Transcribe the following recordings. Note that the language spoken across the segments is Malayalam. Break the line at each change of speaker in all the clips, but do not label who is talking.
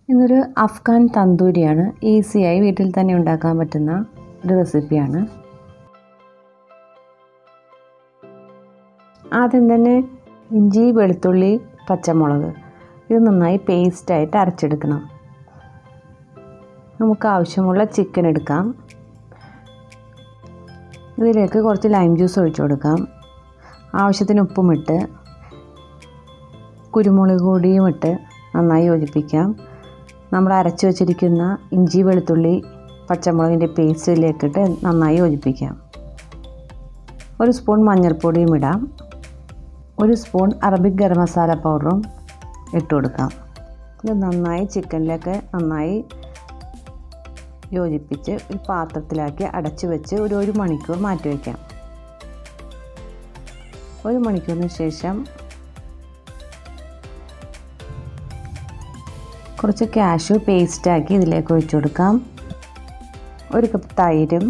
ഇന്നൊരു അഫ്ഗാൻ തന്തൂരിയാണ് ഈസിയായി വീട്ടിൽ തന്നെ ഉണ്ടാക്കാൻ പറ്റുന്ന ഒരു റെസിപ്പിയാണ് ആദ്യം തന്നെ ഇഞ്ചി വെളുത്തുള്ളി പച്ചമുളക് ഇത് നന്നായി പേസ്റ്റായിട്ട് അരച്ചെടുക്കണം നമുക്ക് ആവശ്യമുള്ള ചിക്കൻ എടുക്കാം ഇതിലേക്ക് കുറച്ച് ലൈം ജ്യൂസ് ഒഴിച്ചു കൊടുക്കാം ആവശ്യത്തിന് ഉപ്പുമിട്ട് കുരുമുളക് പൊടിയും ഇട്ട് നന്നായി യോജിപ്പിക്കാം നമ്മൾ അരച്ചു വച്ചിരിക്കുന്ന ഇഞ്ചി വെളുത്തുള്ളി പച്ചമുളകിൻ്റെ പേസ്റ്റിലേക്കിട്ട് നന്നായി യോജിപ്പിക്കാം ഒരു സ്പൂൺ മഞ്ഞൾപ്പൊടിയും ഇടാം ഒരു സ്പൂൺ അറബിക് ഗരം മസാല പൗഡറും ഇട്ട് കൊടുക്കാം ഇത് നന്നായി ചിക്കനിലേക്ക് നന്നായി യോജിപ്പിച്ച് ഒരു പാത്രത്തിലാക്കി അടച്ചു വെച്ച് ഒരു ഒരു മണിക്കൂർ മാറ്റി വയ്ക്കാം ഒരു മണിക്കൂറിന് ശേഷം കുറച്ച് കാഷ്യൂ പേസ്റ്റാക്കി ഇതിലേക്ക് ഒഴിച്ചു കൊടുക്കാം ഒരു കപ്പ് തൈരും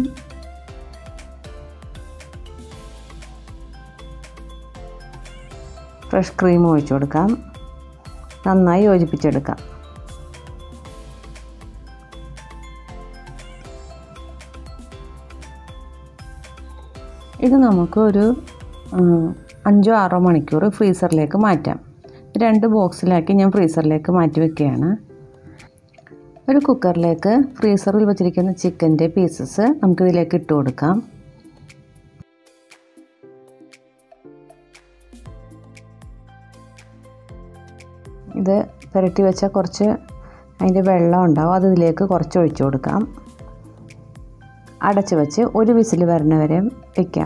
ഫ്രഷ് ക്രീം ഒഴിച്ചു കൊടുക്കാം നന്നായി യോജിപ്പിച്ചെടുക്കാം ഇത് നമുക്ക് ഒരു അഞ്ചോ ആറോ മണിക്കൂർ ഫ്രീസറിലേക്ക് മാറ്റാം രണ്ട് ബോക്സിലാക്കി ഞാൻ ഫ്രീസറിലേക്ക് മാറ്റി വെക്കുകയാണ് ഒരു കുക്കറിലേക്ക് ഫ്രീസറിൽ വെച്ചിരിക്കുന്ന ചിക്കൻ്റെ പീസസ് നമുക്കിതിലേക്ക് ഇട്ട് കൊടുക്കാം ഇത് പുരട്ടി വെച്ച കുറച്ച് അതിൻ്റെ വെള്ളം ഉണ്ടാവും അത് ഇതിലേക്ക് കുറച്ച് ഒഴിച്ചു കൊടുക്കാം അടച്ച് വെച്ച് ഒരു വിസിൽ വരുന്ന വരെ വയ്ക്കാം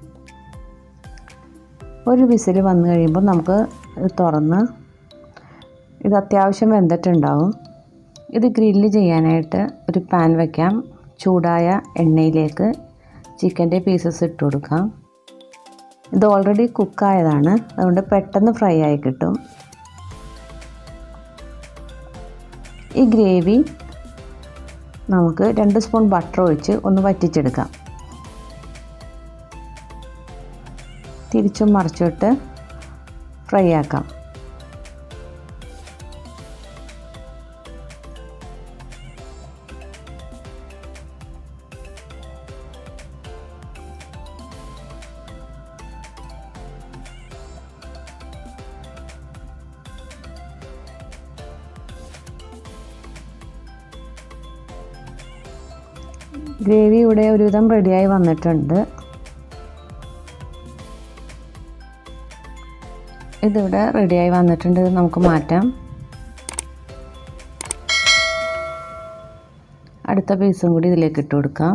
ഒരു വിസിൽ വന്നു കഴിയുമ്പോൾ നമുക്ക് തുറന്ന് ഇത് അത്യാവശ്യം വെന്തിട്ടുണ്ടാവും ഇത് ഗ്രില്ല് ചെയ്യാനായിട്ട് ഒരു പാൻ വയ്ക്കാം ചൂടായ എണ്ണയിലേക്ക് ചിക്കൻ്റെ പീസസ് ഇട്ട് കൊടുക്കാം ഇത് ഓൾറെഡി കുക്കായതാണ് അതുകൊണ്ട് പെട്ടെന്ന് ഫ്രൈ ആയി കിട്ടും ഈ ഗ്രേവി നമുക്ക് രണ്ട് സ്പൂൺ ബട്ടർ ഒഴിച്ച് ഒന്ന് വറ്റിച്ചെടുക്കാം തിരിച്ചും മറിച്ചിട്ട് ഫ്രൈ ആക്കാം ഗ്രേവി ഇവിടെ ഒരുവിധം റെഡിയായി വന്നിട്ടുണ്ട് ഇതിവിടെ റെഡിയായി വന്നിട്ടുണ്ട് ഇത് നമുക്ക് മാറ്റാം അടുത്ത പീസും കൂടി ഇതിലേക്ക് ഇട്ട് കൊടുക്കാം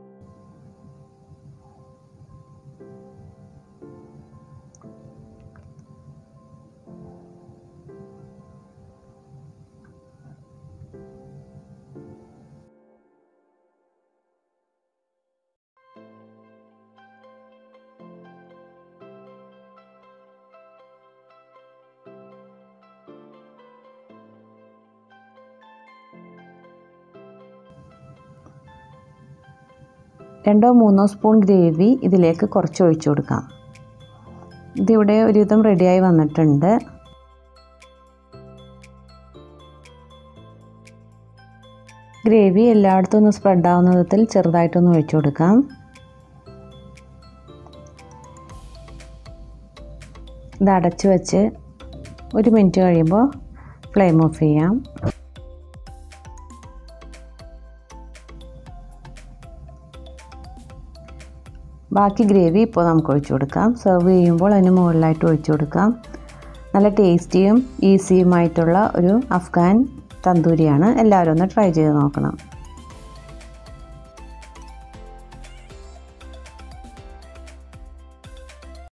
രണ്ടോ മൂന്നോ സ്പൂൺ ഗ്രേവി ഇതിലേക്ക് കുറച്ച് ഒഴിച്ചു കൊടുക്കാം ഇതിവിടെ ഒരുവിധം റെഡിയായി വന്നിട്ടുണ്ട് ഗ്രേവി എല്ലായിടത്തും ഒന്ന് സ്പ്രെഡ് ആവുന്ന വിധത്തിൽ ചെറുതായിട്ടൊന്ന് ഒഴിച്ചു കൊടുക്കാം ഇത് അടച്ചു വെച്ച് ഒരു മിനിറ്റ് കഴിയുമ്പോൾ ഫ്ലെയിം ഓഫ് ചെയ്യാം ബാക്കി ഗ്രേവി ഇപ്പോൾ നമുക്ക് ഒഴിച്ചു കൊടുക്കാം സെർവ് ചെയ്യുമ്പോൾ അതിന് മുകളിലായിട്ട് ഒഴിച്ചു കൊടുക്കാം നല്ല ടേസ്റ്റിയും ഈസിയുമായിട്ടുള്ള ഒരു അഫ്ഗാൻ തന്തൂരിയാണ് എല്ലാവരും ഒന്ന് ട്രൈ ചെയ്ത് നോക്കണം